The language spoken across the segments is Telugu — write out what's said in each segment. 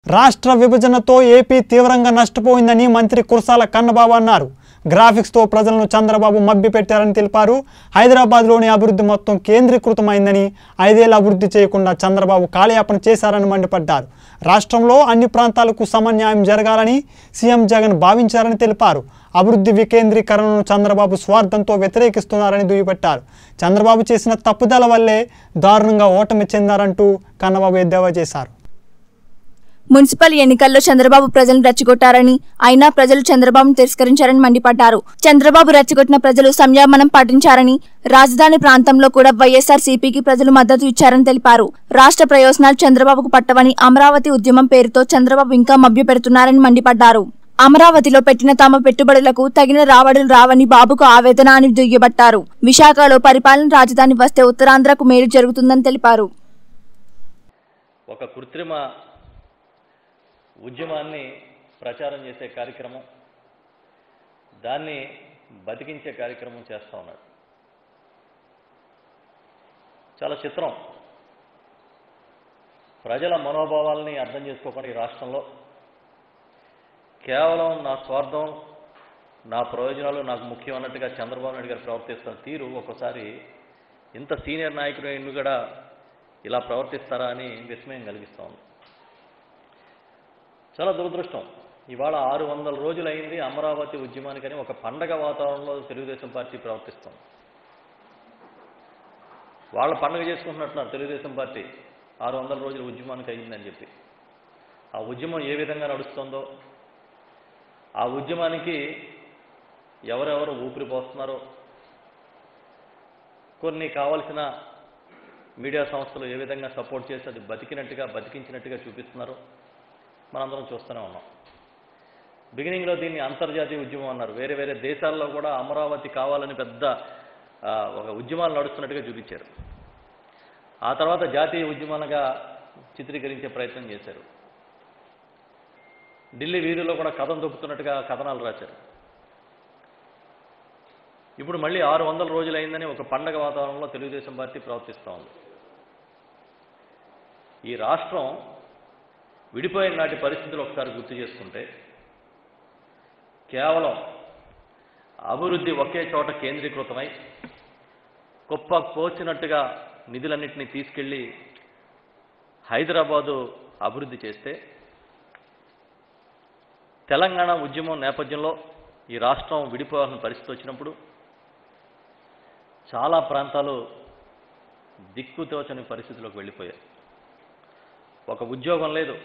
రాష్ట్ర విభజనతో ఏపీ తీవ్రంగా నష్టపోయిందని మంత్రి కురసాల కన్నబాబు అన్నారు గ్రాఫిక్స్తో ప్రజలను చంద్రబాబు మభ్యపెట్టారని తెలిపారు హైదరాబాద్లోని అభివృద్ధి మొత్తం కేంద్రీకృతమైందని ఐదేళ్ల అభివృద్ధి చేయకుండా చంద్రబాబు కాలయాపన చేశారని మండిపడ్డారు రాష్ట్రంలో అన్ని ప్రాంతాలకు సమన్యాయం జరగాలని సీఎం జగన్ భావించారని తెలిపారు అభివృద్ధి వికేంద్రీకరణను చంద్రబాబు స్వార్థంతో వ్యతిరేకిస్తున్నారని దుయ్యబట్టారు చంద్రబాబు చేసిన తప్పుదల వల్లే దారుణంగా ఓటమి చెందారంటూ కన్నబాబు ఎద్దేవా చేశారు మున్సిపల్ ఎన్నికల్లో చంద్రబాబు ప్రజలను రెచ్చగొట్టారని అయినా ప్రజలు చంద్రబాబును తిరస్కరించారని మండిపడ్డారు చంద్రబాబు రెచ్చగొట్టిన ప్రజలు సంయమనం పాటించారని రాజధాని ప్రాంతంలో కూడా వైఎస్ఆర్ సిపికి ప్రజలు మద్దతు ఇచ్చారని తెలిపారు రాష్ట్ర ప్రయోజనాలు చంద్రబాబుకు పట్టవని అమరావతి ఉద్యమం పేరుతో చంద్రబాబు ఇంకా మభ్యపెడుతున్నారని మండిపడ్డారు అమరావతిలో పెట్టిన తమ పెట్టుబడులకు తగిన రాబడులు రావని బాబుకు ఆవేదన అని దుయ్యబట్టారు విశాఖలో పరిపాలన రాజధాని వస్తే ఉత్తరాంధ్రకు మేలు జరుగుతుందని తెలిపారు ఒక కృత్రిమ ఉద్యమాన్ని ప్రచారం చేసే కార్యక్రమం దాన్ని బతికించే కార్యక్రమం చేస్తూ ఉన్నాడు చాలా చిత్రం ప్రజల మనోభావాల్ని అర్థం చేసుకోకుండా ఈ రాష్ట్రంలో కేవలం నా స్వార్థం నా ప్రయోజనాలు నాకు ముఖ్యం అన్నట్టుగా చంద్రబాబు నాయుడు గారు ప్రవర్తిస్తున్న తీరు ఒక్కోసారి ఇంత సీనియర్ నాయకుడు అయిన కూడా ఇలా ప్రవర్తిస్తారా అని విస్మయం కలిగిస్తూ ఉంది చాలా దురదృష్టం ఇవాళ ఆరు వందల రోజులు అయింది అమరావతి ఉద్యమానికని ఒక పండగ వాతావరణంలో తెలుగుదేశం పార్టీ ప్రవర్తిస్తుంది వాళ్ళ పండగ చేసుకుంటున్నట్టున్నారు తెలుగుదేశం పార్టీ ఆరు వందల రోజుల ఉద్యమానికి అయిందని చెప్పి ఆ ఉద్యమం ఏ విధంగా నడుస్తుందో ఆ ఉద్యమానికి ఎవరెవరు ఊపిరి పోస్తున్నారో కొన్ని కావలసిన మీడియా సంస్థలు ఏ విధంగా సపోర్ట్ చేసి అది బతికినట్టుగా బతికించినట్టుగా చూపిస్తున్నారో మనందరం చూస్తూనే ఉన్నాం బిగినింగ్లో దీన్ని అంతర్జాతీయ ఉద్యమం అన్నారు వేరే వేరే దేశాల్లో కూడా అమరావతి కావాలని పెద్ద ఆ, ఒక ఉద్యమాలు నడుస్తున్నట్టుగా చూపించారు ఆ తర్వాత జాతీయ ఉద్యమాలుగా చిత్రీకరించే ప్రయత్నం చేశారు ఢిల్లీ వీధుల్లో కూడా కథం దొక్కుతున్నట్టుగా కథనాలు రాశారు ఇప్పుడు మళ్ళీ ఆరు వందల రోజులైందని ఒక పండగ వాతావరణంలో తెలుగుదేశం పార్టీ ప్రవర్తిస్తూ ఉంది ఈ రాష్ట్రం విడిపోయిన నాటి పరిస్థితులు ఒకసారి గుర్తు చేసుకుంటే కేవలం అభివృద్ధి ఒకే చోట కేంద్రీకృతమై కుప్ప పోచినట్టుగా నిధులన్నింటినీ తీసుకెళ్ళి హైదరాబాదు అభివృద్ధి చేస్తే తెలంగాణ ఉద్యమం నేపథ్యంలో ఈ రాష్ట్రం విడిపోవాల్సిన పరిస్థితి వచ్చినప్పుడు చాలా ప్రాంతాలు దిక్కుతోచని పరిస్థితిలోకి వెళ్ళిపోయాయి ఒక ఉద్యోగం లేదు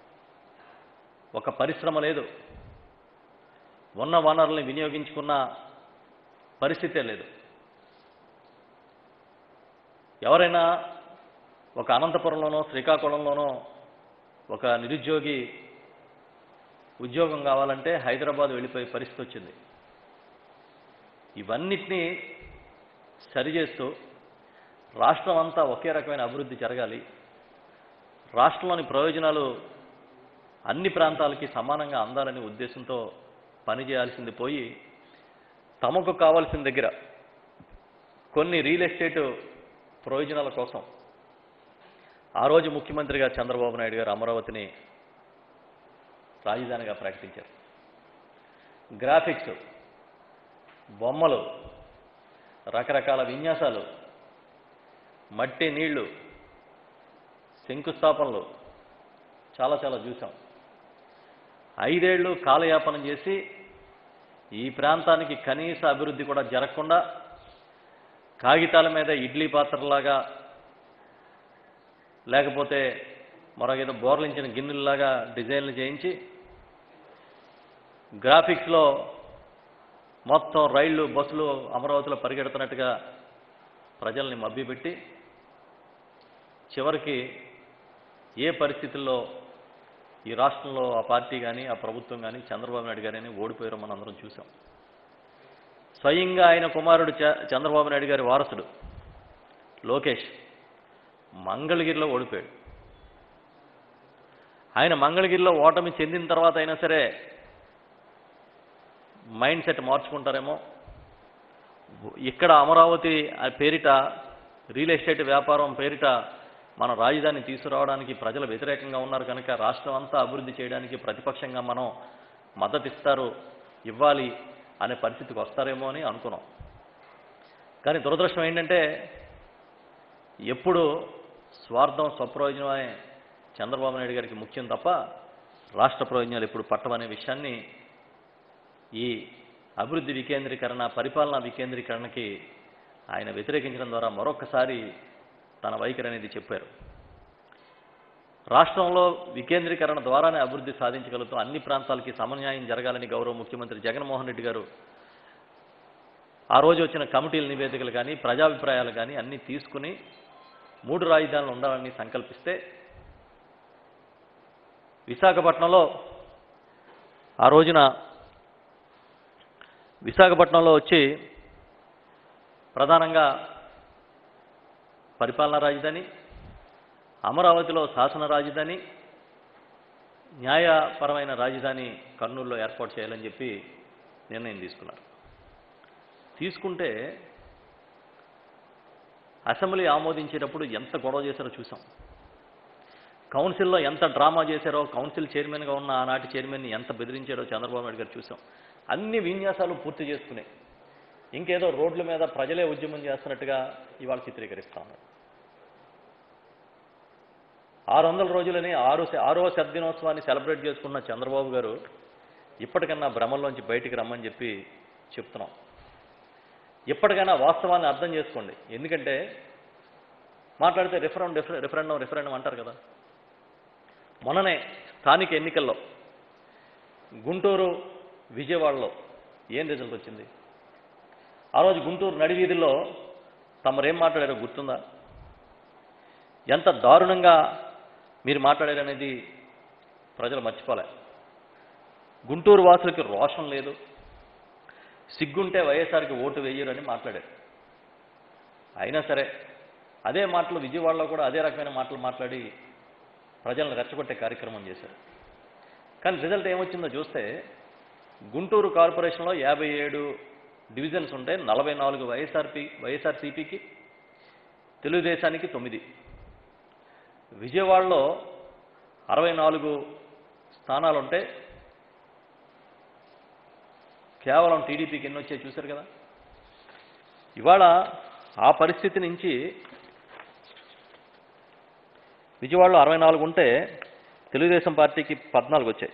ఒక పరిశ్రమ లేదు ఉన్న వనరుల్ని వినియోగించుకున్న పరిస్థితే లేదు ఎవరైనా ఒక అనంతపురంలోనో శ్రీకాకుళంలోనో ఒక నిరుద్యోగి ఉద్యోగం కావాలంటే హైదరాబాద్ వెళ్ళిపోయే పరిస్థితి వచ్చింది ఇవన్నిటినీ సరిచేస్తూ రాష్ట్రం అంతా ఒకే రకమైన అభివృద్ధి జరగాలి రాష్ట్రంలోని ప్రయోజనాలు అన్ని ప్రాంతాలకి సమానంగా అందాలనే ఉద్దేశంతో పనిచేయాల్సింది పోయి తమకు కావాల్సిన దగ్గర కొన్ని రియల్ ఎస్టేట్ ప్రయోజనాల కోసం ఆ రోజు ముఖ్యమంత్రిగా చంద్రబాబు నాయుడు గారు అమరావతిని రాజధానిగా ప్రకటించారు గ్రాఫిక్స్ బొమ్మలు రకరకాల విన్యాసాలు మట్టి నీళ్లు శంకుస్థాపనలు చాలా చాలా చూసాం ఐదేళ్లు కాలయాపనం చేసి ఈ ప్రాంతానికి కనీస అభివృద్ధి కూడా జరగకుండా కాగితాల మీద ఇడ్లీ పాత్రలాగా లేకపోతే మరొక ఏదో బోర్లించిన గిన్నెల్లాగా డిజైన్లు చేయించి గ్రాఫిక్స్లో మొత్తం రైళ్లు బస్సులు అమరావతిలో పరిగెడుతున్నట్టుగా ప్రజల్ని మభ్యపెట్టి చివరికి ఏ పరిస్థితుల్లో ఈ రాష్ట్రంలో ఆ పార్టీ కానీ ఆ ప్రభుత్వం కానీ చంద్రబాబు నాయుడు గారిని ఓడిపోయారో మనం అందరం చూసాం స్వయంగా ఆయన కుమారుడు చ- చంద్రబాబు నాయుడు గారి వారసుడు లోకేష్ మంగళగిరిలో ఓడిపోయాడు ఆయన మంగళగిరిలో ఓటమి చెందిన తర్వాత అయినా సరే మైండ్ సెట్ మార్చుకుంటారేమో ఇక్కడ అమరావతి ఆ పేరిట రియల్ ఎస్టేట్ వ్యాపారం పేరిట మన రాజధాని తీసుకురావడానికి ప్రజలు వ్యతిరేకంగా ఉన్నారు కనుక రాష్ట్రం అంతా అభివృద్ధి చేయడానికి ప్రతిపక్షంగా మనం మద్దతు ఇస్తారు ఇవ్వాలి అనే పరిస్థితికి వస్తారేమో అని అనుకున్నాం కానీ దురదృష్టం ఏంటంటే ఎప్పుడు స్వార్థం స్వప్రయోజనమే చంద్రబాబు నాయుడు గారికి ముఖ్యం తప్ప రాష్ట్ర ప్రయోజనాలు ఎప్పుడు పట్టవనే విషయాన్ని ఈ అభివృద్ధి వికేంద్రీకరణ పరిపాలనా వికేంద్రీకరణకి ఆయన వ్యతిరేకించడం ద్వారా మరొకసారి తన వైఖరి అనేది చెప్పారు రాష్ట్రంలో వికేంద్రీకరణ ద్వారానే అభివృద్ధి సాధించగలుగుతాం అన్ని ప్రాంతాలకి సమన్యాయం జరగాలని గౌరవ ముఖ్యమంత్రి జగన్మోహన్ రెడ్డి గారు ఆ రోజు వచ్చిన కమిటీల నివేదికలు కానీ ప్రజాభిప్రాయాలు కానీ అన్నీ తీసుకుని మూడు రాజధానులు ఉండాలని సంకల్పిస్తే విశాఖపట్నంలో ఆ రోజున విశాఖపట్నంలో వచ్చి ప్రధానంగా పరిపాలనా రాజధాని అమరావతిలో శాసన రాజధాని న్యాయపరమైన రాజధాని కర్నూలులో ఏర్పాటు చేయాలని చెప్పి నిర్ణయం తీసుకున్నారు తీసుకుంటే అసెంబ్లీ ఆమోదించేటప్పుడు ఎంత గొడవ చేశారో చూసాం కౌన్సిల్లో ఎంత డ్రామా చేశారో కౌన్సిల్ చైర్మన్గా ఉన్న ఆనాటి చైర్మన్ని ఎంత బెదిరించారో చంద్రబాబు నాయుడు గారు చూసాం అన్ని విన్యాసాలు పూర్తి చేసుకునే ఇంకేదో రోడ్ల మీద ప్రజలే ఉద్యమం చేస్తున్నట్టుగా ఇవాళ చిత్రీకరిస్తా ఉన్నారు ఆరు వందల రోజులని ఆరు ఆరవ శతదినోత్సవాన్ని సెలబ్రేట్ చేసుకున్న చంద్రబాబు గారు ఇప్పటికన్నా భ్రమంలోంచి బయటికి రమ్మని చెప్పి చెప్తున్నాం ఇప్పటికైనా వాస్తవాన్ని అర్థం చేసుకోండి ఎందుకంటే మాట్లాడితే రిఫరెండం రిఫరె రిఫరెండం రిఫరెండం అంటారు కదా మొన్ననే స్థానిక ఎన్నికల్లో గుంటూరు విజయవాడలో ఏం రిజల్ట్ వచ్చింది ఆ రోజు గుంటూరు నడివీధుల్లో తమరేం మాట్లాడారో గుర్తుందా ఎంత దారుణంగా మీరు మాట్లాడారనేది ప్రజలు మర్చిపోలే గుంటూరు వాసులకి రోషం లేదు సిగ్గుంటే వైఎస్ఆర్కి ఓటు వేయరని మాట్లాడారు అయినా సరే అదే మాటలు విజయవాడలో కూడా అదే రకమైన మాటలు మాట్లాడి ప్రజలను రెచ్చగొట్టే కార్యక్రమం చేశారు కానీ రిజల్ట్ ఏమొచ్చిందో చూస్తే గుంటూరు కార్పొరేషన్లో యాభై ఏడు డివిజన్స్ ఉంటే నలభై నాలుగు వైఎస్ఆర్పి వైఎస్ఆర్సీపీకి తెలుగుదేశానికి తొమ్మిది విజయవాడలో అరవై నాలుగు స్థానాలు ఉంటే కేవలం టీడీపీకి ఎన్ని వచ్చాయి చూశారు కదా ఇవాళ ఆ పరిస్థితి నుంచి విజయవాడలో అరవై నాలుగు ఉంటే తెలుగుదేశం పార్టీకి పద్నాలుగు వచ్చాయి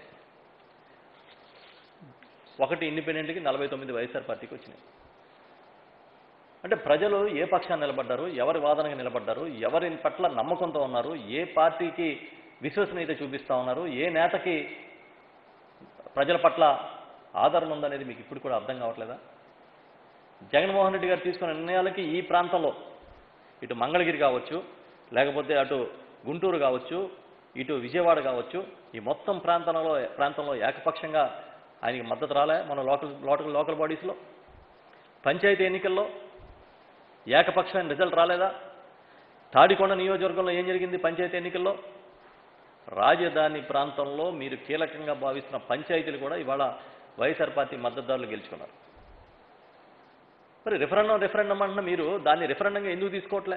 ఒకటి ఇండిపెండెంట్కి నలభై తొమ్మిది వైఎస్ఆర్ పార్టీకి వచ్చినాయి అంటే ప్రజలు ఏ పక్షాన్ని నిలబడ్డారు ఎవరి వాదనగా నిలబడ్డారు ఎవరి పట్ల నమ్మకంతో ఉన్నారు ఏ పార్టీకి విశ్వసనీయత చూపిస్తా ఉన్నారు ఏ నేతకి ప్రజల పట్ల ఆదరణ ఉందనేది మీకు ఇప్పుడు కూడా అర్థం కావట్లేదా జగన్మోహన్ రెడ్డి గారు తీసుకున్న నిర్ణయాలకి ఈ ప్రాంతంలో ఇటు మంగళగిరి కావచ్చు లేకపోతే అటు గుంటూరు కావచ్చు ఇటు విజయవాడ కావచ్చు ఈ మొత్తం ప్రాంతంలో ప్రాంతంలో ఏకపక్షంగా ఆయనకి మద్దతు రాలే మన లోకల్ లోకల్ లోకల్ బాడీస్లో పంచాయతీ ఎన్నికల్లో ఏకపక్షమైన రిజల్ట్ రాలేదా తాడికొండ నియోజకవర్గంలో ఏం జరిగింది పంచాయతీ ఎన్నికల్లో రాజధాని ప్రాంతంలో మీరు కీలకంగా భావిస్తున్న పంచాయతీలు కూడా ఇవాళ వైఎస్ఆర్ పార్టీ మద్దతుదారులు గెలుచుకున్నారు మరి రిఫరెండం రిఫరెండం అంటున్న మీరు దాన్ని రిఫరెండంగా ఎందుకు తీసుకోవట్లే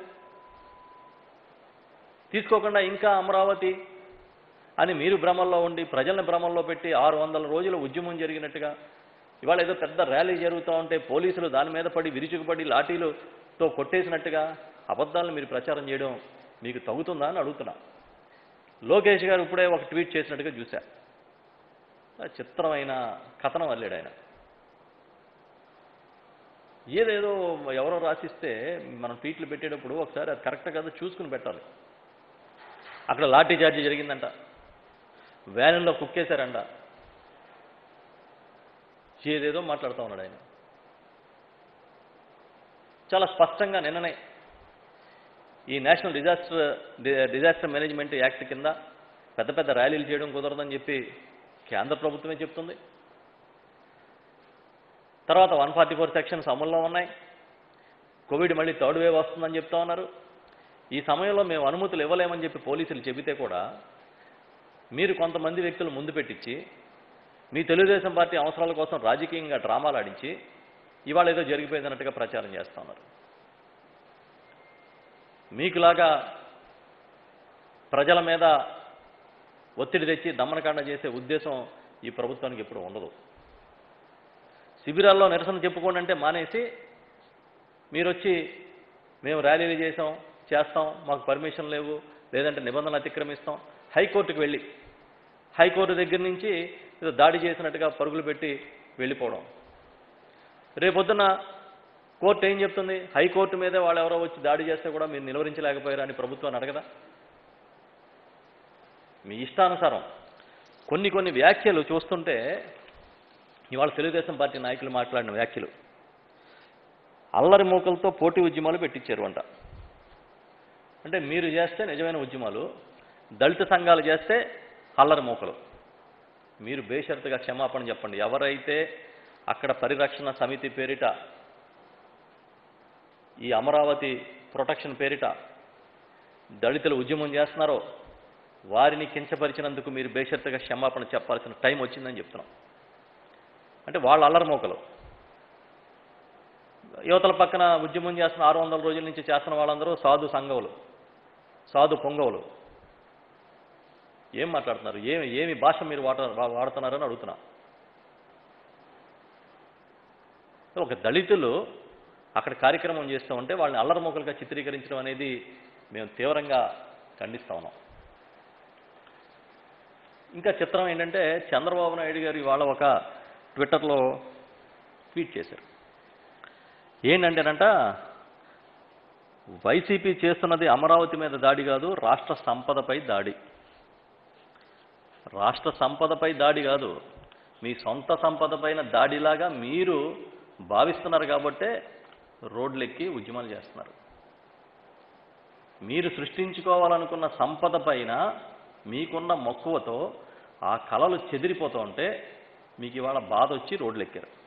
తీసుకోకుండా ఇంకా అమరావతి అని మీరు భ్రమల్లో ఉండి ప్రజల్ని భ్రమల్లో పెట్టి ఆరు వందల రోజుల ఉద్యమం జరిగినట్టుగా ఇవాళ ఏదో పెద్ద ర్యాలీ జరుగుతూ ఉంటే పోలీసులు దాని మీద పడి విరుచుకుపడి లాఠీలతో కొట్టేసినట్టుగా అబద్ధాలను మీరు ప్రచారం చేయడం మీకు తగుతుందా అని అడుగుతున్నా లోకేష్ గారు ఇప్పుడే ఒక ట్వీట్ చేసినట్టుగా చూశా ఆ చిత్రమైన కథనం అల్లాడు ఆయన ఏదేదో ఎవరో రాసిస్తే మనం ట్వీట్లు పెట్టేటప్పుడు ఒకసారి అది కరెక్ట్ కదా చూసుకుని పెట్టాలి అక్కడ లాఠీ చార్జీ జరిగిందంట వ్యాన్లో కుక్కేశారంట ఏదేదో మాట్లాడుతూ ఉన్నాడు ఆయన చాలా స్పష్టంగా నిన్ననే ఈ national disaster disaster management act కింద పెద్ద పెద్ద ర్యాలీలు చేయడం కుదరదని చెప్పి కేంద్ర ప్రభుత్వమే చెప్తుంది తర్వాత వన్ ఫార్టీ ఫోర్ సెక్షన్స్ అమల్లో ఉన్నాయి కోవిడ్ మళ్ళీ థర్డ్ వేవ్ వస్తుందని చెప్తా ఉన్నారు ఈ సమయంలో మేము అనుమతులు ఇవ్వలేమని చెప్పి పోలీసులు చెబితే కూడా మీరు కొంతమంది వ్యక్తులు ముందు పెట్టించి మీ తెలుగుదేశం పార్టీ అవసరాల కోసం రాజకీయంగా డ్రామాలు ఆడించి ఇవాళ ఏదో జరిగిపోయిందన్నట్టుగా ప్రచారం చేస్తా ఉన్నారు మీకులాగా ప్రజల మీద ఒత్తిడి తెచ్చి దమనకాండ చేసే ఉద్దేశం ఈ ప్రభుత్వానికి ఎప్పుడు ఉండదు శిబిరాల్లో నిరసన చెప్పుకోండి అంటే మానేసి మీరు వచ్చి మేము ర్యాలీలు చేసాం చేస్తాం మాకు పర్మిషన్ లేవు లేదంటే నిబంధనలు అతిక్రమిస్తాం హైకోర్టుకు వెళ్ళి హైకోర్టు దగ్గర నుంచి ఏదో దాడి చేసినట్టుగా పరుగులు పెట్టి వెళ్ళిపోవడం రేపొద్దున కోర్టు ఏం చెప్తుంది హైకోర్టు మీదే వాళ్ళు ఎవరో వచ్చి దాడి చేస్తే కూడా మీరు నిలువరించలేకపోయారు అని ప్రభుత్వాన్ని అడగదా మీ ఇష్టానుసారం కొన్ని కొన్ని వ్యాఖ్యలు చూస్తుంటే ఇవాళ తెలుగుదేశం పార్టీ నాయకులు మాట్లాడిన వ్యాఖ్యలు అల్లరి మూకలతో పోటీ ఉద్యమాలు పెట్టించారు అంట అంటే మీరు చేస్తే నిజమైన ఉద్యమాలు దళిత సంఘాలు చేస్తే అల్లరి మూకలు మీరు బేషరతుగా క్షమాపణ చెప్పండి ఎవరైతే అక్కడ పరిరక్షణ సమితి పేరిట ఈ అమరావతి ప్రొటెక్షన్ పేరిట దళితులు ఉద్యమం చేస్తున్నారో వారిని కించపరిచినందుకు మీరు బేషరతుగా క్షమాపణ చెప్పాల్సిన టైం వచ్చిందని చెప్తున్నాం అంటే వాళ్ళ అల్లరిమోకలు యువతల పక్కన ఉద్యమం చేస్తున్న ఆరు వందల రోజుల నుంచి చేస్తున్న వాళ్ళందరూ సాధు సంఘవులు సాధు పొంగవులు ఏం మాట్లాడుతున్నారు ఏమి ఏమి భాష మీరు వాట వాడుతున్నారని అడుగుతున్నా ఒక దళితులు అక్కడ కార్యక్రమం చేస్తూ ఉంటే వాళ్ళని అల్లరిమోకలుగా చిత్రీకరించడం అనేది మేము తీవ్రంగా ఖండిస్తా ఉన్నాం ఇంకా చిత్రం ఏంటంటే చంద్రబాబు నాయుడు గారు ఇవాళ ఒక ట్విట్టర్లో ట్వీట్ చేశారు ఏంటంటేనంట వైసీపీ చేస్తున్నది అమరావతి మీద దాడి కాదు రాష్ట్ర సంపదపై దాడి రాష్ట్ర సంపదపై దాడి కాదు మీ సొంత సంపద పైన దాడిలాగా మీరు భావిస్తున్నారు కాబట్టే రోడ్లెక్కి ఉద్యమాలు చేస్తున్నారు మీరు సృష్టించుకోవాలనుకున్న సంపద పైన మీకున్న మక్కువతో ఆ కళలు చెదిరిపోతూ ఉంటే మీకు ఇవాళ బాధ వచ్చి రోడ్లు ఎక్కారు